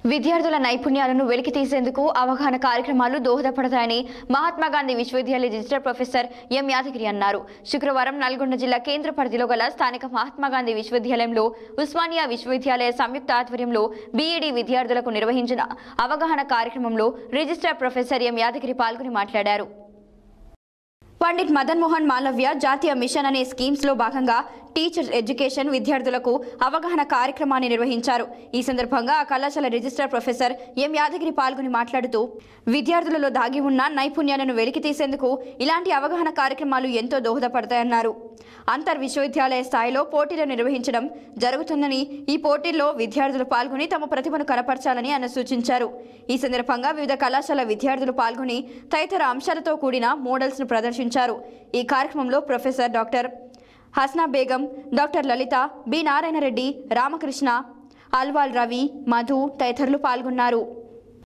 విద్యార్థుల నైపుణ్యాలను వెలికి తీసేందుకు అవగాహన కార్యక్రమాలు దోహదపడతాయని మహాత్మా గాంధీ విశ్వవిద్యాలయ రిజిస్టర్ ప్రొఫెసర్ ఎం యాదగిరి అన్నారు శుక్రవారం నల్గొండ జిల్లా కేంద్ర పరిధిలో గల స్థానిక మహాత్మా గాంధీ విశ్వవిద్యాలయంలో ఉస్మానియా విశ్వవిద్యాలయ సంయుక్త ఆధ్వర్యంలో బీఈడీ విద్యార్థులకు నిర్వహించిన అవగాహన కార్యక్రమంలో రిజిస్ట్రార్ ప్రొఫెసర్ ఎం యాదగిరి పాల్గొని మాట్లాడారు పండిట్ మదన్ మోహన్ మాలవ్య జాతీయ మిషన్ అనే స్కీమ్స్ లో భాగంగా టీచర్ ఎడ్యుకేషన్ విద్యార్థులకు అవగాహన కార్యక్రమాన్ని నిర్వహించారు ఈ సందర్భంగా ఆ కళాశాల రిజిస్ట్రార్ ప్రొఫెసర్ ఎం యాదగిరి పాల్గొని మాట్లాడుతూ విద్యార్థులలో దాగి ఉన్న నైపుణ్యాలను వెలికి తీసేందుకు ఇలాంటి అవగాహన కార్యక్రమాలు ఎంతో దోహదపడతాయన్నారు అంతర్ విశ్వవిద్యాలయ స్థాయిలో పోటీలు నిర్వహించడం జరుగుతుందని ఈ పోటీల్లో విద్యార్థులు పాల్గొని తమ ప్రతిభను కనపరచాలని ఆయన సూచించారు ఈ సందర్భంగా వివిధ కళాశాల విద్యార్థులు పాల్గొని తదితర అంశాలతో కూడిన మోడల్స్ ను ప్రదర్శించారు ఈ కార్యక్రమంలో professor doctor Hasna Begum doctor Lalitha B Narayana Reddy Ramakrishna Alwal Ravi Madhu తదితరులు పాల్గొన్నారు